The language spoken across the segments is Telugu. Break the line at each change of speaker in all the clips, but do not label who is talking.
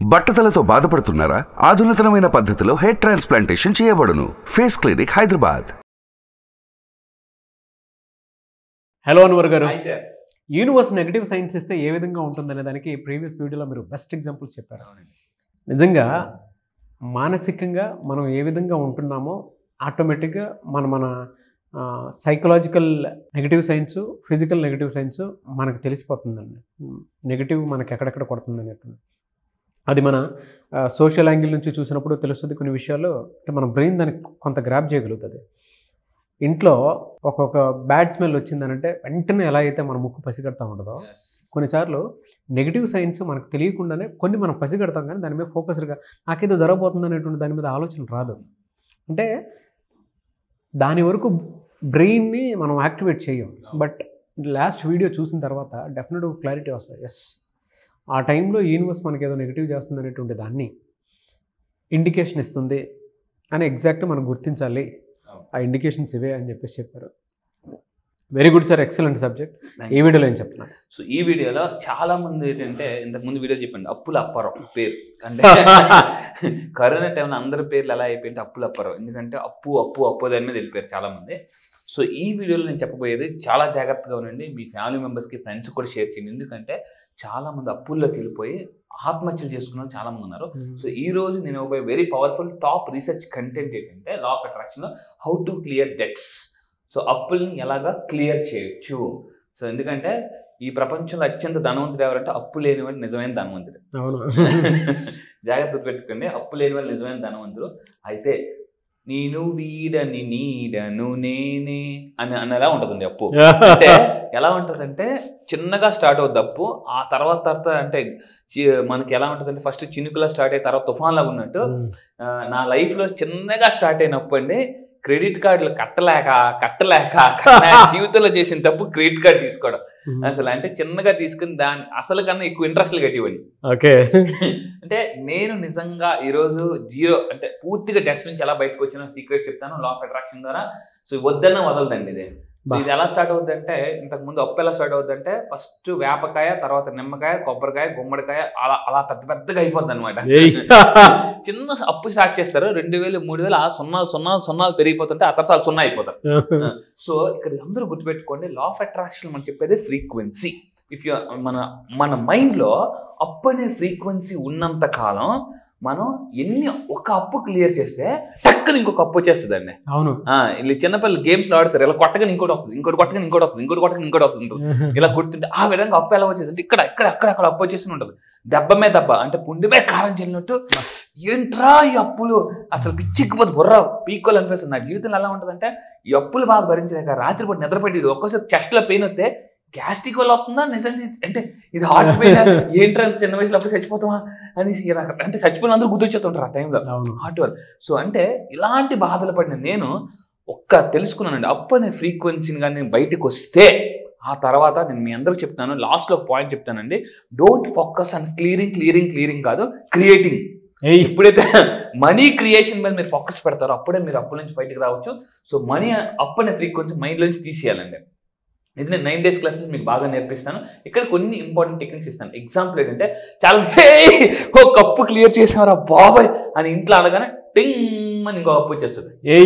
బట్టతలతో బాధపడుతున్నారా ఆధునితనమైన పద్ధతిలో హెయిర్ ట్రాన్స్ప్లాంటేషన్ చేయబడును face clinic Hyderabad
hello Anwar garu
hi sir
universe negative signs ఇస్తే ఏ విధంగా ఉంటుందనే దానికి ప్రీవియస్ వీడియోలో మీరు బెస్ట్ ఎగ్జాంపుల్స్ చెప్పారు నిజంగా మానసికంగా మనం ఏ విధంగా ఉంటున్నామో ఆటోమేటిక్గా మన మన psychological negative signs physical negative signs మనకు తెలిసిపోతుందండి నెగిటివ్ మనకి ఎక్కడెక్కడ కొడుతుంది అన్నట్టు అది మన సోషల్ యాంగిల్ నుంచి చూసినప్పుడు తెలుస్తుంది కొన్ని విషయాలు అంటే మన బ్రెయిన్ దానికి కొంత గ్రాప్ చేయగలుగుతుంది ఇంట్లో ఒక్కొక్క బ్యాడ్ స్మెల్ వచ్చిందనంటే వెంటనే ఎలా అయితే మన ముక్కు పసిగడతా ఉంటుందో కొన్నిసార్లు నెగిటివ్ సైన్స్ మనకు తెలియకుండానే కొన్ని మనం పసిగడతాం కానీ దాని మీద ఫోకస్డ్గా నాకేదో జరగబోతుంది అనేటువంటి దాని మీద ఆలోచన రాదు అంటే దాని వరకు బ్రెయిన్ని మనం యాక్టివేట్ చేయం బట్ లాస్ట్ వీడియో చూసిన తర్వాత డెఫినెట్ క్లారిటీ వస్తుంది ఎస్ ఆ టైంలో యూనివర్స్ మనకి ఏదో నెగిటివ్ చేస్తుంది అనేటువంటి దాన్ని ఇండికేషన్ ఇస్తుంది అని ఎగ్జాక్ట్ మనం గుర్తించాలి ఆ ఇండికేషన్స్ ఇవే అని చెప్పేసి చెప్పారు very good sir excellent subject ఈ వీడియోలో ఏం చెప్తున్నాను
సో ఈ వీడియోలో చాలా మంది ఏంటంటే ఇంతకు ముందు వీడియో చెప్పండి అప్పుల అప్పారావు పేరు అంటే కరోనా టైంలో అందరి పేర్లు ఎలా అయిపోయింటే అప్పుల అప్పారావు ఎందుకంటే అప్పు అప్పు అప్పు దాని మీద వెళ్ళిపోయారు చాలా మంది సో ఈ వీడియోలో నేను చెప్పబోయేది చాలా జాగ్రత్తగా ఉండండి మీ ఫ్యామిలీ మెంబర్స్కి ఫ్రెండ్స్ కూడా షేర్ చేయండి ఎందుకంటే చాలా మంది అప్పుల్లోకి వెళ్ళిపోయి ఆత్మహత్యలు చేసుకున్న వాళ్ళు చాలా మంది ఉన్నారు సో ఈ రోజు నేను ఒక very powerful top research content ఏంటంటే లా ఆఫ్ అట్రాక్షన్లో how to clear debts so అప్పుల్ని ఎలాగా క్లియర్ చేయొచ్చు సో ఎందుకంటే ఈ ప్రపంచంలో అత్యంత ధనవంతుడు ఎవరంటే అప్పు లేనివాడు నిజమైన ధనవంతుడు
అవును
జాగ్రత్త పెట్టుకోండి అప్పు లేనివాడు నిజమైన ధనవంతుడు అయితే నేను వీడని నీడను నేనే అని అనేలా ఉంటుందండి అప్పు అంటే ఎలా ఉంటుందంటే చిన్నగా స్టార్ట్ అవుద్ది అప్పు ఆ తర్వాత తర్వాత అంటే చి- మనకి ఎలా ఉంటుందంటే ఫస్ట్ చినుకులా స్టార్ట్ అయిన తర్వాత తుఫాన్ లాగా ఉన్నట్టు ఆ, నా లైఫ్లో చిన్నగా స్టార్ట్ అయినప్పుడు అండి క్రెడిట్ కార్డులు కట్టలేక కట్టలేక కట్టలేక జీవితంలో చేసిన తప్పు క్రెడిట్ కార్డు తీసుకోవడం అసలు అంటే చిన్నగా తీసుకుని దాని అసలు కన్నా ఎక్కువ ఇంట్రెస్ట్లు కట్టివ్వండి
ఓకే
అంటే నేను నిజంగా ఈరోజు జీరో అంటే పూర్తిగా డెస్ట్ నుంచి ఎలా బయటకు వచ్చిన సీక్రెట్ చెప్తాను లా ఆఫ్ అట్రాక్షన్ ద్వారా సో వద్దన్న వదలదండి ఇది సో
బా.
ఇది ఎలా స్టార్ట్ అవుతుందంటే ఇంతకు ముందు అప్పు ఎలా స్టార్ట్ అవుతుందంటే ఫస్ట్ వేపకాయ తర్వాత నిమ్మకాయ కొబ్బరికాయ గుమ్మడికాయ అలా అలా పెద్ద పెద్దగా అయిపోద్ది అనమాట చిన్న అప్పు స్టార్ట్ చేస్తారు రెండు వేలు మూడు వేలు ఆ సున్నాలు సున్నాలు సున్నాలు పెరిగిపోతుంటే ఆ తర్వాత వాళ్ళు సున్నా అయిపోతారు సో ఇక్కడ అందరూ గుర్తుపెట్టుకోండి లా ఆఫ్ అట్రాక్షన్ మనం చెప్పేది ఫ్రీక్వెన్సీ ఇఫ్ యూ మన మన మైండ్లో అప్పు అనే ఫ్రీక్వెన్సీ ఉన్నంత కాలం మనం ఎన్ని ఒక అప్పు క్లియర్ చేస్తే టక్కున ఇంకొక అప్పు వచ్చేస్తుందండి
అవును
ఆ, వీళ్ళు చిన్నపిల్లలు గేమ్స్లో ఆడతారు ఇలా కొట్టగా ఇంకోటి వస్తుంది ఇంకోటి కొట్టగా ఇంకోటి వస్తుంది ఇంకోటి కొట్టగా ఇంకోటి వస్తుంది ఇలా కొడుతుంటే ఆ విధంగా అప్పు ఎలా వచ్చేసింది ఇక్కడ ఇక్కడ అక్కడ అక్కడ అప్పు వచ్చేసి ఉంటుంది దెబ్బ మీద దెబ్బ అంటే పుండిమే కారం చెల్లినట్టు ఏంట్రా ఈ అప్పులు అసలు పిచ్చిక్కిపోతే బుర్ర పీకోలు అనిపిస్తుంది నా జీవితంలో ఎలా ఉంటుందంటే ఈ అప్పులు బాగా భరించలేక రాత్రిపూట నిద్రపెట్టేది ఒక్కోసారి చెస్ట్లో పెయిన్ వస్తే గ్యాస్ట్రిక్ వల్ల వస్తుందా నిజంగా అంటే ఇది హార్ట్ పెయిన్ ఏంట్రా చిన్న వయసులో అప్పుడు చచ్చిపోతామా అని అంటే చచ్చిపోయిన అందరూ గుర్తొచ్చేస్తుంటారు ఆ టైంలో
అవును
హార్ట్ వల్ల సో అంటే ఇలాంటి బాధలు పడిన నేను ఒక్క తెలుసుకున్నానండి అప్పు అనే ఫ్రీక్వెన్సీని కానీ నేను బయటకు వస్తే ఆ తర్వాత నేను మీ అందరికి చెప్తాను లాస్ట్లో పాయింట్ చెప్తానండి don't focus on clearing clearing clearing కాదు క్రియేటింగ్
ఏయ్
ఎప్పుడైతే మనీ క్రియేషన్ మీద మీరు ఫోకస్ పెడతారో అప్పుడే మీరు అప్పుల నుంచి బయటకు రావచ్చు సో మనీ అప్ అనే ఫ్రీక్వెన్సీ మైండ్ నుంచి తీసేయాలండి ఇది నేను నైన్ డేస్ క్లాసెస్ మీకు బాగా నేర్పిస్తాను ఇక్కడ కొన్ని ఇంపార్టెంట్ టెక్నిక్స్ ఇస్తాను ఎగ్జాంపుల్ ఏంటంటే చాలా హే ఓ కప్పు క్లియర్ చేసావరా బాబాయ్ అని ఇంట్లో అనగానే టింగ్ అని ఇంకో అప్పు వచ్చేస్తుంది
ఏయ్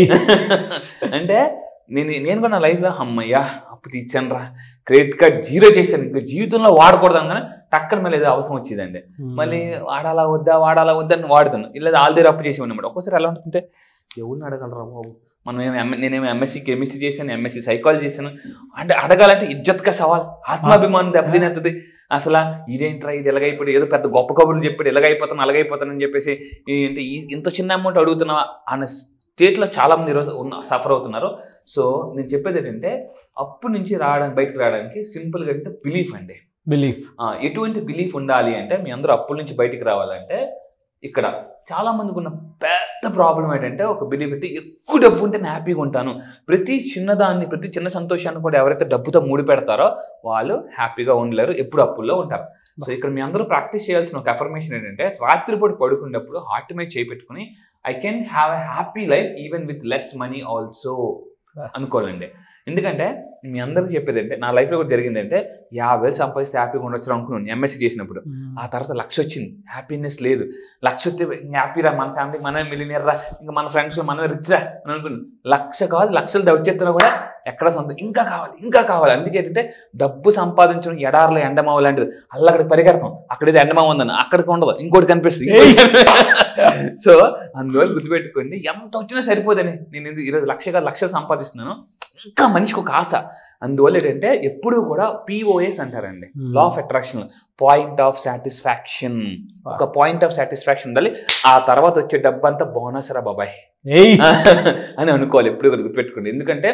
అంటే నేను నేను కూడా నా లైఫ్లో అమ్మయ్యా అప్పు తీర్చాను రా క్రెడిట్ కార్డ్ జీరో చేశాను ఇంకా జీవితంలో వాడకూడదు అనగానే టక్కన మళ్ళీ ఏదో అవసరం వచ్చిందండి మళ్ళీ వాడాలా వద్దా వాడాలా వద్దా అని వాడుతాను ఇలా ఆల్ దగ్గర అప్పు చేసి ఉన్నమాట ఒక్కోసారి ఎలా ఉంటుంటే ఎవరిని అడగలరా బాబు మనం ఏమి ఎం- నేనేమో ఎంఎస్సీ కెమిస్ట్రీ చేశాను ఎంఎస్సీ సైకాలజీ చేశాను అంటే అడగాలంటే ఇజ్జత్గా సవాల్ ఆత్మాభిమానం దెబ్బతినేస్తుంది అసలు ఇదేంట్రా ఇది ఎలాగైపోయి ఏదో పెద్ద గొప్ప కబుర్లు చెప్పాడు ఎలాగైపోతాను అలాగైపోతానని చెప్పేసి ఈ అంటే ఈ ఇంత చిన్న అమౌంట్ అడుగుతున్నావా అన్న స్టేట్లో చాలా మంది ఈరోజు ఉన్న సఫర్ అవుతున్నారు సో నేను చెప్పేది ఏంటంటే అప్పు నుంచి రావడానికి బయటకు రావడానికి సింపుల్గా అంటే బిలీఫ్ అండి
బిలీఫ్
ఆ, ఎటువంటి బిలీఫ్ ఉండాలి అంటే మీ అందరూ అప్పుల నుంచి బయటికి రావాలంటే ఇక్కడ చాలా మందికి ఉన్న పెద్ద ప్రాబ్లం ఏంటంటే ఒక బిలీఫ్ అంటే ఎక్కువ డబ్బు ఉంటే నేను హ్యాపీగా ఉంటాను ప్రతి చిన్నదాన్ని ప్రతి చిన్న సంతోషాన్ని కూడా ఎవరైతే డబ్బుతో ముడి పెడతారో వాళ్ళు హ్యాపీగా ఉండలేరు ఎప్పుడు అప్పుల్లో ఉంటారు సో ఇక్కడ మీ అందరూ ప్రాక్టీస్ చేయాల్సిన ఒక అఫర్మేషన్ ఏంటంటే రాత్రిపూట పడుకునేటప్పుడు హార్ట్ మీద చేయి పెట్టుకుని I can have a happy life even with less money also అనుకోవాలండి ఎందుకంటే మీ అందరికీ చెప్పేది అంటే నా లైఫ్లో కూడా జరిగింది అంటే యాభై వేలు సంపాదిస్తే హ్యాపీగా ఉండొచ్చు అనుకున్నాను ఎంఎస్సీ చేసినప్పుడు ఆ తర్వాత లక్ష వచ్చింది హ్యాపీనెస్ లేదు లక్ష వస్తే హ్యాపీరా మన ఫ్యామిలీ మనమే మిలినియర్ రా ఇంకా మన ఫ్రెండ్స్ మనమే రిచ్ రా అని అనుకున్నాను లక్ష కావాలి లక్షలు వచ్చేస్తున్నా కూడా ఎక్కడ సొంత ఇంకా కావాలి ఇంకా కావాలి అందుకే ఏంటంటే డబ్బు సంపాదించడం ఎడారిలో ఎండమావ లాంటిది అల్ల అక్కడికి పరిగెడతాం అక్కడైతే ఎండమావ ఉందని అక్కడికి ఉండదు ఇంకోటి కనిపిస్తుంది సో అందువల్ల గుర్తుపెట్టుకోండి ఎంత వచ్చినా సరిపోదని నేను ఇది ఈరోజు లక్ష కాదు లక్షలు సంపాదిస్తున్నాను ఇంకా మనిషికి ఒక ఆశ అందువల్ల ఏంటంటే ఎప్పుడూ కూడా పిఓఎస్ అంటారండి law of attraction point of satisfaction ఒక పాయింట్ ఆఫ్ సాటిస్ఫాక్షన్ ఉండాలి ఆ తర్వాత వచ్చే డబ్బు అంతా బోనస్ రా బాబాయ్
ఏయ్
అని అనుకోవాలి ఎప్పుడు కూడా గుర్తుపెట్టుకోండి ఎందుకంటే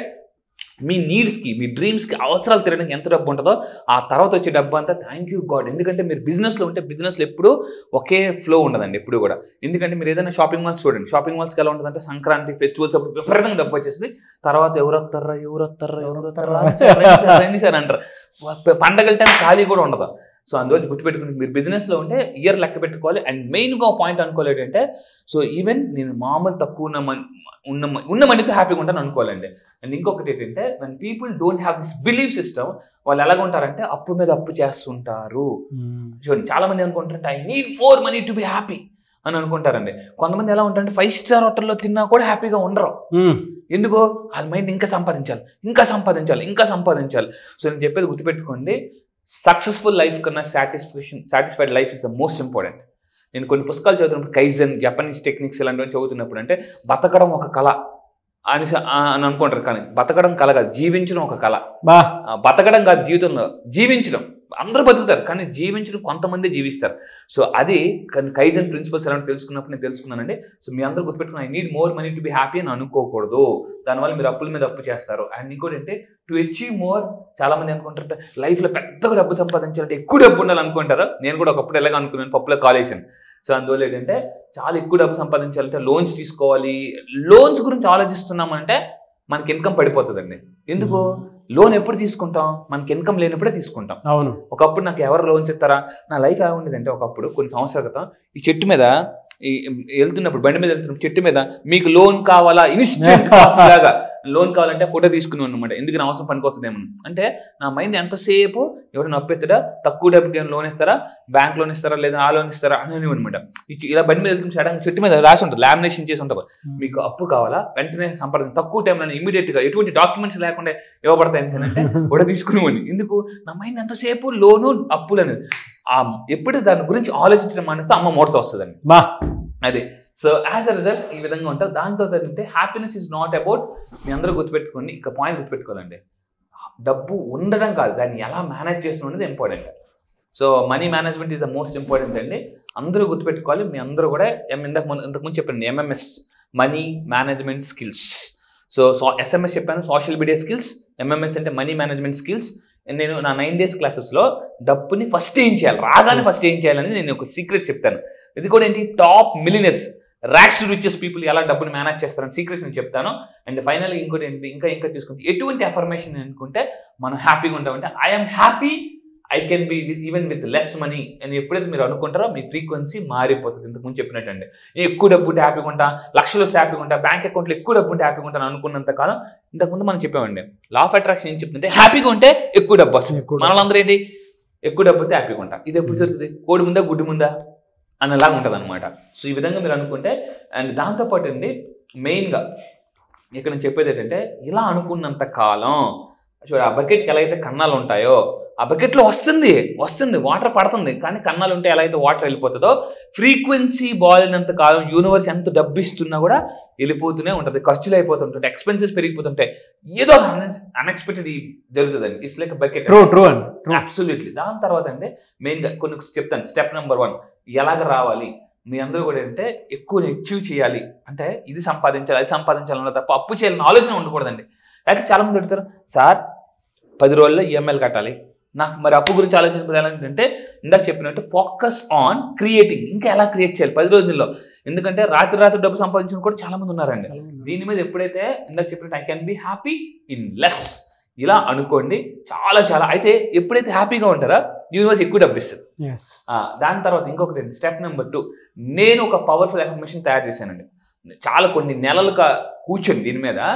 మీ నీడ్స్కి మీ డ్రీమ్స్కి అవసరాలు తిరగడానికి ఎంత డబ్బు ఉంటుందో ఆ తర్వాత వచ్చే డబ్బు అంతా థ్యాంక్ యూ గాడ్ ఎందుకంటే మీరు బిజినెస్లో ఉంటే బిజినెస్లో ఎప్పుడు ఒకే ఫ్లో ఉండదండి ఎప్పుడు కూడా ఎందుకంటే మీరు ఏదైనా షాపింగ్ మాల్స్ చూడండి షాపింగ్ మాల్స్కి ఎలా ఉంటుందంటే సంక్రాంతి ఫెస్టివల్స్ అప్పుడు విపరీతంగా డబ్బు వచ్చేసింది తర్వాత ఎవరు వస్తారా ఎవరు వస్తారా ఎవరు వస్తారా రండి సార్, రండి సార్ అంటారు ప- పండగల టైం ఖాళీ కూడా ఉండదు సో అందువల్ల గుర్తుపెట్టుకుని మీరు బిజినెస్లో ఉంటే ఇయర్ లెక్క పెట్టుకోవాలి అండ్ మెయిన్గా పాయింట్ అనుకోవాలి ఏంటంటే సో ఈవెన్ నేను మామూలు తక్కువ ఉన్న మనీ ఉన్న మ- ఉన్న మనీతో హ్యాపీగా ఉంటాను అనుకోవాలండి అండ్ ఇంకొకటి ఏంటంటే one people don't have this believe system వాళ్ళు ఎలాగ ఉంటారంటే అప్పు మీద అప్పు చేస్తుంటారు చూడండి చాలా మంది అనుకుంటారంటే I need more money to be happy అని అనుకుంటారండి కొంతమంది ఎలా ఉంటారంటే ఫైవ్ స్టార్ హోటల్లో తిన్నా కూడా హ్యాపీగా ఉండరు ఎందుకో వాళ్ళ మైండ్ ఇంకా సంపాదించాలి ఇంకా సంపాదించాలి ఇంకా సంపాదించాలి సో నేను చెప్పేది గుర్తుపెట్టుకోండి సక్సెస్ఫుల్ లైఫ్ కన్నా satisfaction satisfied life is the most important నేను కొన్ని పుస్తకాలు చదువుతున్నప్పుడు కైజన్ జపనీస్ టెక్నిక్స్ ఇలాంటివి చదువుతున్నప్పుడు అంటే బతకడం ఒక కళ అని స- ఆ- అని అనుకుంటారు కానీ బతకడం కళ కాదు జీవించడం ఒక కళ
బా
ఆ, బతకడం కాదు జీవితంలో జీవించడం అందరూ బతుకుతారు కానీ జీవించడం కొంతమంది జీవిస్తారు సో అది కైజన్ ప్రిన్సిపల్స్ ఎలా తెలుసుకున్నప్పుడు నేను తెలుసుకున్నానండి సో మీ అందరూ గుర్తుపెట్టుకుని I need more money to be happy అని అనుకోకూడదు దానివల్ల మీరు అప్పుల మీద అప్పు చేస్తారు అండ్ ఇంకోటి అంటే టు అచీవ్ మోర్ చాలా మంది అనుకుంటారంటే లైఫ్లో పెద్దగా డబ్బు సంపాదించాలంటే ఎక్కువ డబ్బు ఉండాలి అనుకుంటారు నేను కూడా ఒకప్పుడు ఎలాగ అనుకున్నాను పప్పులో కాలేసాను సో అందువల్ల ఏంటంటే చాలా ఎక్కువ డబ్బు సంపాదించాలంటే లోన్స్ తీసుకోవాలి లోన్స్ గురించి ఆలోచిస్తున్నామంటే మనకి ఇన్కమ్ పడిపోతుందండి ఎందుకు లోన్ ఎప్పుడు తీసుకుంటాం మనకి ఇన్కమ్ లేనప్పుడే తీసుకుంటాం
అవును
ఒకప్పుడు నాకు ఎవరు లోన్స్ ఇస్తారా నా లైఫ్ ఎలా ఉండేదంటే ఒకప్పుడు కొన్ని సంవత్సరాల క్రితం ఈ చెట్టు మీద ఈ వెళ్తున్నప్పుడు బండి మీద వెళ్తున్నప్పుడు చెట్టు మీద మీకు లోన్ కావాలా ఇన్స్టెంట్ లాగా లోన్ కావాలంటే ఫోటో తీసుకుని అనమాట ఎందుకు నా అవసరం పనికొస్తుందేమో అంటే నా మైండ్ ఎంతసేపు ఎవరు నప్పెత్తడా తక్కువ డబ్బుకి ఏమైనా లోన్ ఇస్తారా బ్యాంక్ లోన్ ఇస్తారా లేదా ఆ లోన్ ఇస్తారా అని అనమాట ఇలా బండి మీద వెళ్తున్న సడన్ చెట్టు మీద రాసి ఉంటుంది లామినేషన్ చేసి ఉంటుంది మీకు అప్పు కావాలా వెంటనే సంప్రదించి తక్కువ టైంలో ఇమీడియట్ గా ఎటువంటి డాక్యుమెంట్స్ లేకుండా ఇవ్వబడతాయి సార్ అంటే కూడా తీసుకునేవాడిని ఎందుకు నా మైండ్ ఎంతసేపు లోను అప్పులని ఆ ఎప్పుడు దాని గురించి ఆలోచించడం మానేస్తే అమ్మ మూడత వస్తుందండి
బా
అదే సో యాజ్ అ రిజల్ట్ ఈ విధంగా ఉంటారు దాంతో ఏంటంటే హ్యాపీనెస్ ఇస్ నాట్ అబౌట్ మీ అందరూ గుర్తుపెట్టుకోండి ఇక పాయింట్ గుర్తుపెట్టుకోవాలండి డబ్బు ఉండడం కాదు దాన్ని ఎలా మేనేజ్ చేసిన అనేది important so money management is the most important అండి అందరూ గుర్తుపెట్టుకోవాలి మీ అందరూ కూడా ఎం- ఇంతకు ముందు ఇంతకుముందు చెప్పండి MMS money management skills so so SMS చెప్పాను సోషల్ మీడియా స్కిల్స్ ఎంఎంఎస్ అంటే మనీ మేనేజ్మెంట్ స్కిల్స్ నేను నా నైన్ డేస్ క్లాసెస్లో డబ్బుని ఫస్ట్ ఏం చేయాలి రాగానే
Yes.
ఫస్ట్ ఏం చేయాలని నేను ఒక సీక్రెట్ చెప్తాను ఇది కూడా ఏంటి top millionaires rags to riches people ఎలా డబ్బుని మేనేజ్ చేస్తారని సీక్రెట్స్ నేను చెప్తాను అండ్ ఫైనల్ ఇంకోటి ఏంటి ఇంకా ఇంకా చూసుకుంటే ఎటువంటి అఫర్మేషన్ అనుకుంటే మనం హ్యాపీగా ఉంటామంటే I'm happy I can be with even with less money అని ఎప్పుడైతే మీరు అనుకుంటారో మీ ఫ్రీక్వెన్సీ మారిపోతుంది ఇంతకు ముందు చెప్పినట్టండి నేను ఎక్కువ డబ్బు ఉంటే హ్యాపీగా ఉంటా లక్షలు వస్తే హ్యాపీగా ఉంటా బ్యాంక్ అకౌంట్లో ఎక్కువ డబ్బు ఉంటే హ్యాపీగా ఉంటాను అనుకున్నంత కాలం ఇంతకుముందు మనం చెప్పామండి లా ఆఫ్ అట్రాక్షన్ ఏం చెప్తుంటే హ్యాపీగా ఉంటే ఎక్కువ డబ్బు వస్తుంది
ఎక్కువ డబ్బు.
మనలందరూ ఏంటి ఎక్కువ డబ్బు అయితే హ్యాపీగా ఉంటా ఇది ఎప్పుడు జరుగుతుంది కోడి ముందా గుడ్డు ముందా అన్నలాగా ఉంటుంది అనమాట సో ఈ విధంగా మీరు అనుకుంటే అండ్ దాంతోపాటు అండి మెయిన్గా ఇక్కడ నేను చెప్పేది ఏంటంటే ఇలా అనుకున్నంత కాలం చూడ ఆ బకెట్కి ఎలా అయితే కన్నాలు ఉంటాయో ఆ బకెట్లో వస్తుంది వస్తుంది వాటర్ పడుతుంది కానీ కన్నాలు ఉంటే ఎలా అయితే వాటర్ వెళ్ళిపోతుందో ఫ్రీక్వెన్సీ బాలినంత కాలం యూనివర్స్ ఎంత డబ్బు ఇస్తున్నా కూడా వెళ్ళిపోతూనే ఉంటుంది ఖర్చులు అయిపోతుంటాయి ఎక్స్పెన్సెస్ పెరిగిపోతుంటాయి ఏదో అన్ఎక్స్పెక్టెడ్ జరుగుతుందండి it's like bucket
true true అండి ట్రూ
అబ్సల్యూట్లీ దాని తర్వాత అంటే మెయిన్గా కొన్ని చెప్తాను స్టెప్ నెంబర్ వన్ ఎలాగ రావాలి మీ అందరూ కూడా ఏంటంటే ఎక్కువ అచీవ్ చేయాలి అంటే ఇది సంపాదించాలి అది సంపాదించాలన్న తప్ప అప్పు చేయాలని ఆలోచన ఉండకూడదండి అయితే చాలా మంది అడుగుతారు సార్ పది రోజుల్లో ఈఎంఐలు కట్టాలి నాకు మరి అప్పు గురించి ఆలోచించాలంటే ఇందాక చెప్పినట్టు ఫోకస్ ఆన్ క్రియేటింగ్ ఇంకా ఎలా క్రియేట్ చేయాలి పది రోజుల్లో ఎందుకంటే రాత్రి రాత్రి డబ్బు సంపాదించిన కూడా చాలా మంది ఉన్నారండి దీని మీద ఎప్పుడైతే ఇందాక చెప్పినట్టు I can be happy in less ఇలా అనుకోండి చాలా చాలా అయితే ఎప్పుడైతే హ్యాపీగా ఉంటారో యూనివర్స్ ఎక్కువ డబ్బు ఇస్తుంది
ఎస్
ఆ, దాని తర్వాత ఇంకొకటి స్టెప్ నెంబర్ టూ నేను ఒక పవర్ఫుల్ ఎఫర్మేషన్ తయారు చేశానండి చాలా కొన్ని నెలలుగా కూర్చొని దీని మీద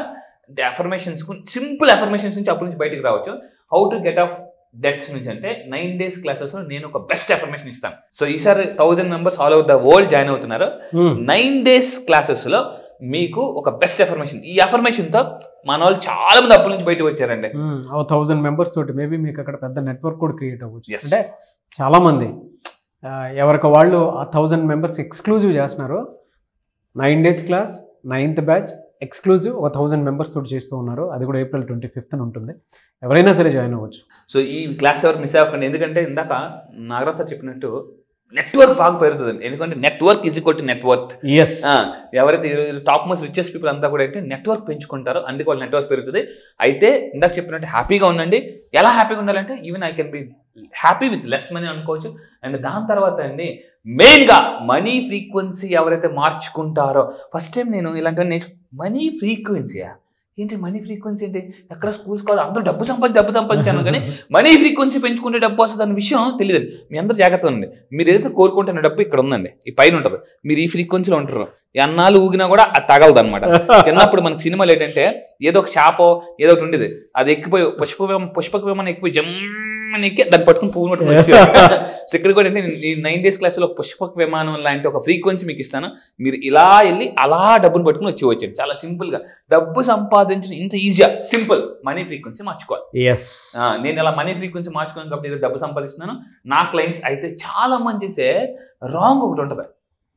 అంటే అఫర్మేషన్స్ సింపుల్ అఫర్మేషన్స్ నుంచి అప్పటి నుంచి బయటికి రావచ్చు how to get off debts నుంచి అంటే నైన్ డేస్ క్లాసెస్లో నేను ఒక బెస్ట్ అఫర్మేషన్ ఇస్తాను సో ఈసారి thousand members all over the world join అవుతున్నారు నైన్ డేస్ క్లాసెస్లో మీకు ఒక బెస్ట్ అఫర్మేషన్ ఈ అఫర్మేషన్తో మన వాళ్ళు చాలా మంది అప్పటి నుంచి బయటకు వచ్చారండి
థౌజండ్ మెంబర్స్ తోటి మేబీ మీకు అక్కడ పెద్ద నెట్వర్క్ కూడా క్రియేట్ అవ్వచ్చు
Yes.
అంటే చాలా మంది ఆ, ఎవరికి వాళ్ళు ఆ థౌజండ్ మెంబర్స్ ఎక్స్క్లూజివ్ చేస్తున్నారు nine days class ninth batch exclusive ఒక థౌజండ్ మెంబర్స్ తోటి చేస్తూ ఉన్నారు అది కూడా ఏప్రిల్ ట్వంటీ ఫిఫ్త్ ఉంటుంది ఎవరైనా సరే జాయిన్ అవ్వచ్చు
సో ఈ క్లాస్ ఎవరు మిస్ అవ్వకండి ఎందుకంటే ఇందాక నాగరాజ్ సార్ చెప్పినట్టు నెట్వర్క్ బాగా పెరుగుతుంది ఎందుకంటే network is equal to network
yes
ఎవరైతే టాప్ మోస్ట్ రిచెస్ట్ పీపుల్ అంతా కూడా అయితే నెట్వర్క్ పెంచుకుంటారో అందుకే వాళ్ళ నెట్వర్క్ పెరుగుతుంది అయితే ఇందాక చెప్పినట్టు హ్యాపీగా ఉండండి ఎలా హ్యాపీగా ఉండాలంటే even I can be happy with less money అనుకోవచ్చు అండ్ దాని తర్వాత అండి మెయిన్గా మనీ ఫ్రీక్వెన్సీ ఎవరైతే మార్చుకుంటారో ఫస్ట్ టైం నేను ఇలాంటివన్నీ నేర్చు మనీ ఫ్రీక్వెన్సీయా ఏంటి మనీ ఫ్రీక్వెన్సీ ఏంటి ఎక్కడ స్కూల్స్ కాదు అందరూ డబ్బు సంపాదించి డబ్బు సంపాదించాను కానీ మనీ ఫ్రీక్వెన్సీ పెంచుకుంటే డబ్బు వస్తుంది అన్న విషయం తెలియదు మీ అందరూ జాగ్రత్త ఉండండి మీరు ఏదైతే కోరుకుంటున్న డబ్బు ఇక్కడ ఉందండి ఈ పైన ఉంటుంది మీరు ఈ ఫ్రీక్వెన్సీలో ఉంటారు ఎన్నాళ్ళు ఊగినా కూడా అది తగలదు అనమాట చిన్నప్పుడు మనకి సినిమాలు ఏంటంటే ఏదో ఒక షాపో ఏదో ఒకటి ఉండేది అది ఎక్కిపోయి పుష్ప విమానం- పుష్పక విమానం ఎక్కిపోయి జమ్మని ఎక్కి దాన్ని పట్టుకుని పువ్వు పట్టుకుని వచ్చేవాడు. సో ఇక్కడ కూడా అంటే ఈ నైన్ డేస్ క్లాస్లో పుష్పక విమానం లాంటి ఒక ఫ్రీక్వెన్సీ మీకు ఇస్తాను మీరు ఇలా వెళ్ళి అలా డబ్బును పట్టుకుని వచ్చి వచ్చారు చాలా సింపుల్ గా డబ్బు సంపాదించిన ఇంత ఈజీగా సింపుల్ మనీ ఫ్రీక్వెన్సీ మార్చుకోవాలి
ఎస్
ఆ, నేను ఇలా మనీ ఫ్రీక్వెన్సీ మార్చుకున్నాను కాబట్టి ఏదో డబ్బు సంపాదిస్తున్నాను నా క్లయింట్స్ అయితే చాలా మంది చేసే రాంగ్ ఒకటి ఉంటుంది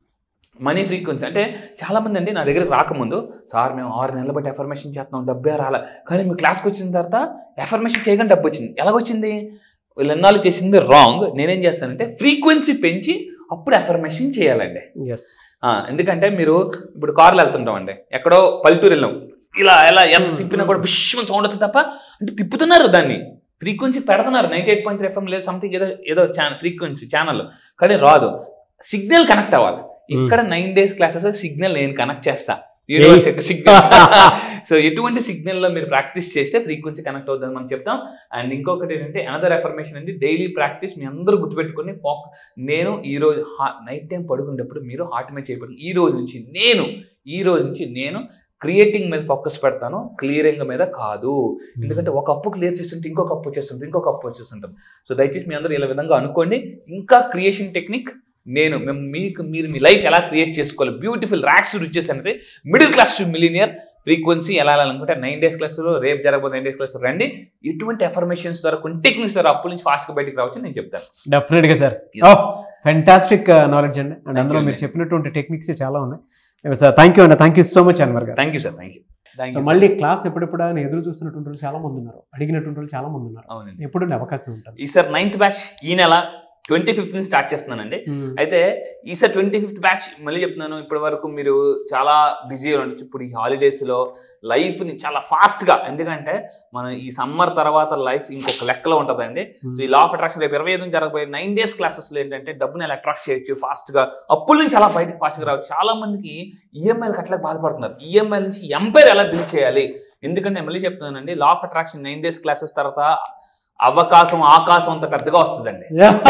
మనీ ఫ్రీక్వెన్సీ అంటే చాలా మంది అండి నా దగ్గరికి రాకముందు సార్ మేము ఆరు నెలల బట్టి ఎఫర్మేషన్ చేస్తున్నాం డబ్బే రాలే కానీ మీ క్లాస్కి వచ్చిన తర్వాత ఎఫర్మేషన్ చేయగానే డబ్బు వచ్చింది ఎలాగొచ్చింది వీళ్ళు ఎన్నాళ్ళు చేసింది రాంగ్ నేనేం చేస్తానంటే ఫ్రీక్వెన్సీ పెంచి అప్పుడు ఎఫర్మేషన్ చేయాలండి
ఎస్
ఆ, ఎందుకంటే మీరు ఇప్పుడు కార్లో వెళ్తుంటాం అండి ఎక్కడో పల్లెటూరు వెళ్ళాం ఇలా ఎలా ఎంత తిప్పినా కూడా బిష్మని సౌండ్ వస్తుంది తప్ప అంటే తిప్పుతున్నారు దాన్ని ఫ్రీక్వెన్సీ పెడుతున్నారు నైన్టీ ఎయిట్ పాయింట్ ఎఫ్ఎం లేదు సంథింగ్ ఏదో ఏదో ఛానల్ ఫ్రీక్వెన్సీ ఛానల్ కానీ రాదు సిగ్నల్ కనెక్ట్ అవ్వాలి ఇక్కడ నైన్ డేస్ క్లాసెస్ సిగ్నల్ నేను కనెక్ట్ చేస్తా యూనివర్స్ యొక్క సిగ్నల్ సో ఎటువంటి signal లో మీరు ప్రాక్టీస్ చేస్తే ఫ్రీక్వెన్సీ కనెక్ట్ అవుతుందని మనం చెప్తాం అండ్ ఇంకొకటి ఏంటంటే అనదర్ ఎఫర్మేషన్ అండి డైలీ ప్రాక్టీస్ మీ అందరూ గుర్తుపెట్టుకుని ఫోక్ నేను ఈ రోజు నైట్ టైం పడుకునేటప్పుడు మీరు హార్ట్ మీద చేయబడి ఈ రోజు నుంచి నేను ఈ రోజు నుంచి నేను క్రియేటింగ్ మీద ఫోకస్ పెడతాను క్లియరింగ్ మీద కాదు ఎందుకంటే ఒక అప్పు క్లియర్ చేస్తుంటే ఇంకొక అప్పు చేస్తుంటే ఇంకొక అప్పు వచ్చేస్తుంటాం సో దయచేసి మీ అందరూ ఇలా విధంగా అనుకోండి ఇంకా క్రియేషన్ టెక్నిక్ నేను మేము మీకు మీరు మీ లైఫ్ ఎలా క్రియేట్ చేసుకోవాలి బ్యూటిఫుల్ ర్యాక్స్ రిచెస్ అనేది middle class to millionaire frequency ఎలా వెళ్ళాలనుకుంటే నైన్ డేస్ క్లాస్లో రేపు జరగబోతే నైన్ డేస్ క్లాస్ రండి ఎటువంటి ఎఫర్మేషన్స్ ద్వారా కొన్ని టెక్నిక్స్ ద్వారా అప్పుల నుంచి ఫాస్ట్గా బయటకు రావచ్చు నేను చెప్తాను
డెఫినెట్ గా సార్
Yes.
ఫెంటాస్టిక్ నాలెడ్జ్ అండి అండ్
Thank
అందులో
you
మీరు
అండి.
చెప్పినటువంటి టెక్నిక్స్ చాలా ఉన్నాయి సార్ థ్యాంక్ యూ అండి thank you so much Anwar garu
thank you sir thank you thank
so
you
మళ్ళీ క్లాస్ ఎప్పుడెప్పుడు అని ఎదురు చూస్తున్నటువంటి వాళ్ళు చాలా మంది ఉన్నారు అడిగినటువంటి వాళ్ళు చాలా మంది ఉన్నారు
అవునండి
ఎప్పుడు ఉండే అవకాశం ఉంటుంది
ఈసారి నైన్త్ బ్యాచ్ ఈ నెల ట్వంటీ ఫిఫ్త్ నుంచి స్టార్ట్ చేస్తున్నానండి అయితే ఈసారి ట్వంటీ ఫిఫ్త్ బ్యాచ్ మళ్ళీ చెప్తున్నాను ఇప్పటి వరకు మీరు చాలా బిజీ ఉండొచ్చు ఇప్పుడు ఈ హాలిడేస్లో లైఫ్ని చాలా ఫాస్ట్గా ఎందుకంటే మనం ఈ సమ్మర్ తర్వాత లైఫ్ ఇంకొక లెక్కలో ఉంటుందండి సో ఈ లా ఆఫ్ అట్రాక్షన్ రేపు ఇరవై ఐదు నుంచి జరగబోయే నైన్ డేస్ క్లాసెస్లో ఏంటంటే డబ్బుని ఎలా అట్రాక్ట్ చేయొచ్చు ఫాస్ట్గా అప్పుల నుంచి అలా బయటకు ఫాస్ట్గా రావచ్చు చాలా మందికి ఈఎంఐలు కట్టలేక బాధపడుతున్నారు ఈఎంఐ నుంచి ఎంపైర్ ఎలా బిల్ చేయాలి ఎందుకంటే నేను మళ్ళీ చెప్తున్నానండి law of attraction nine days classes తర్వాత అవకాశం ఆకాశం అంత పెద్దగా వస్తుందండి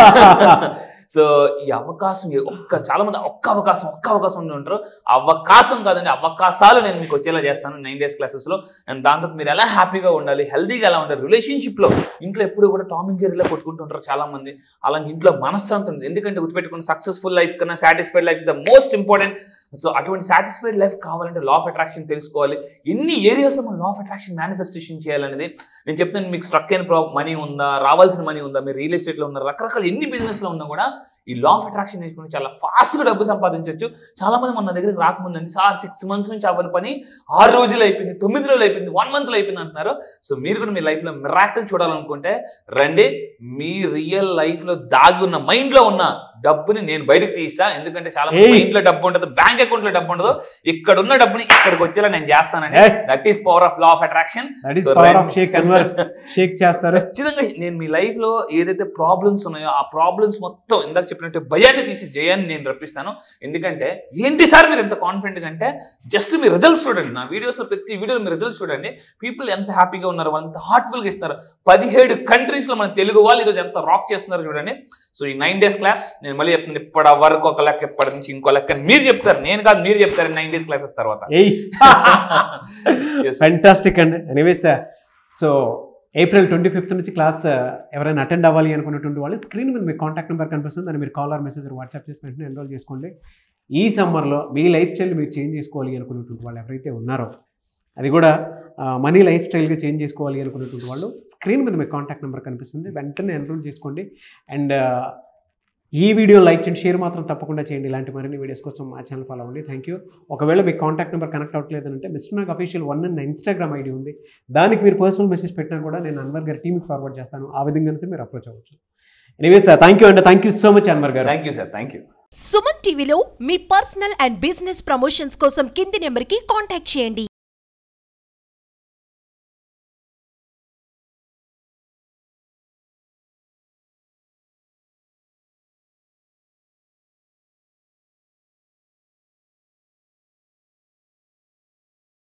సో ఈ అవకాశం ఏ- ఒక్క చాలా మంది ఒక్క అవకాశం ఒక్క అవకాశం ఉండి ఉంటారు అవకాశం కాదండి అవకాశాలు నేను మీకు వచ్చేలా చేస్తాను నైన్ డేస్ క్లాసెస్లో అండ్ దాంతో మీరు ఎలా హ్యాపీగా ఉండాలి హెల్తీగా ఎలా ఉండాలి రిలేషన్షిప్లో ఇంట్లో ఎప్పుడు కూడా టామ్ అండ్ జెర్రీలో కొట్టుకుంటుంటారు చాలా మంది అలాంటి ఇంట్లో మనశ్శాంతి ఉంది ఎందుకంటే గుర్తుపెట్టుకుని సక్సెస్ఫుల్ లైఫ్ కన్నా satisfied life the most important so అటువంటి సాటిస్ఫైడ్ లైఫ్ కావాలంటే లా ఆఫ్ అట్రాక్షన్ తెలుసుకోవాలి ఎన్ని ఏరియాస్లో మనం లా ఆఫ్ అట్రాక్షన్ మేనిఫెస్టేషన్ చేయాలనేది నేను చెప్తాను మీకు స్ట్రక్ అయిన మనీ ఉందా రావాల్సిన మనీ ఉందా మీరు రియల్ ఎస్టేట్లో ఉన్నారు రకరకాల ఎన్ని బిజినెస్లో ఉన్నా కూడా ఈ లా ఆఫ్ అట్రాక్షన్ నేర్చుకుని చాలా ఫాస్ట్గా డబ్బు సంపాదించవచ్చు చాలా మంది మన దగ్గరికి రాకముందండి సార్ సిక్స్ మంత్స్ నుంచి అవ్వని పని ఆరు రోజులు అయిపోయింది తొమ్మిది రోజులు అయిపోయింది వన్ మంత్లో అయిపోయింది అంటున్నారు సో మీరు కూడా మీ లైఫ్లో మిరాకిల్ చూడాలనుకుంటే రండి మీ రియల్ లైఫ్లో దాగి ఉన్న మైండ్లో ఉన్న డబ్బుని నేను బయటకు తీస్తా ఎందుకంటే చాలా
ఏయ్.
మైండ్లో డబ్బు ఉంటుంది బ్యాంక్ అకౌంట్లో డబ్బు ఉండదు ఇక్కడ ఉన్న డబ్బుని ఇక్కడికి వచ్చేలా నేను చేస్తానండి
ఏయ్.
That is power of law of attraction
that is
So,
power
right.
Of Shaikh Anwar shake చేస్తారు
ఖచ్చితంగా నేను మీ లైఫ్ లో ఏదైతే ప్రాబ్లమ్స్ ఉన్నాయో ఆ ప్రాబ్లమ్స్ మొత్తం ఇందాక చెప్పినట్టు భయాన్ని తీసి జయాన్ని నేను రప్పిస్తాను ఎందుకంటే ఏంటి సార్ మీరు ఎంత కాన్ఫిడెంట్ అంటే జస్ట్ మీ రిజల్ట్స్ చూడండి నా వీడియోస్ లో ప్రతి వీడియోలో మీ రిజల్ట్స్ చూడండి పీపుల్ ఎంత హ్యాపీగా ఉన్నారు వాళ్ళు ఎంత హార్ట్ఫుల్ గా ఇస్తున్నారు పదిహేడు కంట్రీస్ లో మన తెలుగు వాళ్ళు ఈరోజు ఎంత రాక్ చేస్తున్నారు చూడండి సో ఈ నైన్ డేస్ క్లాస్ నేను నేను మళ్ళీ చెప్తాను ఇప్పటి వరకు ఒక లెక్క ఇప్పటి నుంచి ఇంకో లెక్క అని మీరు చెప్తారు నేను కాదు మీరు చెప్తారు నైన్టీస్ క్లాసెస్ తర్వాత
ఏయ్
Yes.
ఫెంటాస్టిక్ అండి anyways so April twenty fifth నుంచి క్లాస్ ఎవరైనా అటెండ్ అవ్వాలి అనుకున్నటువంటి వాళ్ళు స్క్రీన్ మీద మీ కాంటాక్ట్ నెంబర్ కనిపిస్తుంది దాన్ని మీరు కాల్ ఆర్ మెసేజ్ వాట్సాప్ చేసి వెంటనే ఎన్రోల్ చేసుకోండి ఈ సమ్మర్లో మీ లైఫ్ స్టైల్ మీరు చేంజ్ చేసుకోవాలి అనుకున్నటువంటి వాళ్ళు ఎవరైతే ఉన్నారో అది కూడా మనీ లైఫ్ స్టైల్గా చేంజ్ చేసుకోవాలి అనుకున్నటువంటి వాళ్ళు స్క్రీన్ మీద మీ కాంటాక్ట్ నెంబర్ కనిపిస్తుంది వెంటనే ఎన్రోల్ చేసుకోండి అండ్ ఈ వీడియో లైక్ చేయండి షేర్ మాత్రం తప్పకుండా చేయండి ఇలాంటి మరిన్ని వీడియోస్ కోసం మా ఛానల్ ఫాలో అవ్వండి థ్యాంక్ యూ ఒకవేళ మీ కాంటాక్ట్ నెంబర్ కనెక్ట్ అవ్వట్లేదు అంటే మిస్టర్ నాగ్ అఫీషియల్ వన్ అన్న ఇన్స్టాగ్రామ్ ఐడి ఉంది దానికి మీరు పర్సనల్ మెసేజ్ పెట్టినా కూడా నేను అన్వర్ గారి టీమ్కి ఫార్వర్డ్ చేస్తాను ఆ విధంగా సరే మీరు అప్రోచ్ అవ్వచ్చు ఎనీవేస్ థ్యాంక్ యూ అండి thank you so much Anwar garu
thank you sir thank you
Suman టీవీలో మీ పర్సనల్ అండ్ బిజినెస్ ప్రమోషన్స్ కోసం కింది నెంబర్కి కాంటాక్ట్ చేయండి